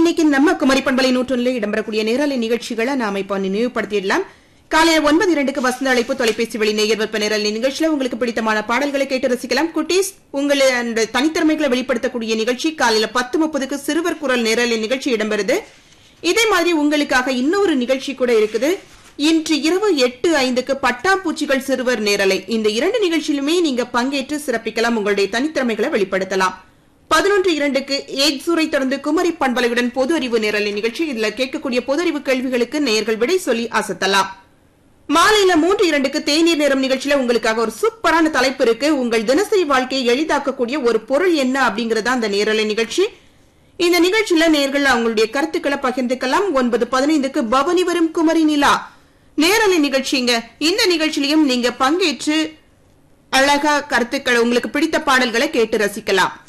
இன்னைக்கு நம்ம குமரி பண்பலை நூற்றொன்னில் இடம்பெறக்கூடிய நேரலை நிகழ்ச்சிகளை நாம இப்போ நினைவுபடுத்திடலாம் காலையில ஒன்பது இரண்டுக்கு வசந்த அழைப்பு தொலைபேசி வழி நேயர் வெப்ப நேரலை நிகழ்ச்சியில உங்களுக்கு பிடித்தமான பாடல்களை கேட்டு ரசிக்கலாம் குட்டீஸ் உங்களை அந்த தனித்திறமைகளை வெளிப்படுத்தக்கூடிய நிகழ்ச்சி காலையில பத்து முப்பதுக்கு சிறுவர் குரல் நேரலை நிகழ்ச்சி இடம்பெறுது இதே மாதிரி உங்களுக்காக இன்னொரு நிகழ்ச்சி கூட இருக்குது இன்று இரவு எட்டு ஐந்துக்கு பட்டாம்பூச்சிகள் சிறுவர் நேரலை இந்த இரண்டு நிகழ்ச்சியிலுமே நீங்க பங்கேற்று சிறப்பிக்கலாம் உங்களுடைய தனித்திறமைகளை வெளிப்படுத்தலாம் பதினொன்று இரண்டுக்கு எக்ஸூரை தொடர்ந்து குமரி பண்பலையுடன் பொது அறிவு நேரலை நிகழ்ச்சி இதுல கேட்கக்கூடிய பொது அறிவு கேள்விகளுக்கு நேயர்கள் விடை சொல்லி அசத்தலாம் மாலையில மூன்று இரண்டுக்கு தேநீர் நேரம் நிகழ்ச்சியில உங்களுக்காக ஒரு சூப்பரான தலைப்பு இருக்கு உங்கள் தினசரி வாழ்க்கையை எளிதாக்கக்கூடிய ஒரு பொருள் என்ன அப்படிங்கறத அந்த நேரலை நிகழ்ச்சி இந்த நிகழ்ச்சியில நேர்கள் அவங்களுடைய கருத்துக்களை பகிர்ந்துக்கலாம் ஒன்பது பதினைந்துக்கு பவனி வரும் குமரி நிலா நேரலை நிகழ்ச்சிங்க இந்த நிகழ்ச்சியிலையும் நீங்க பங்கேற்று அழகா கருத்துக்களை உங்களுக்கு பிடித்த பாடல்களை கேட்டு ரசிக்கலாம்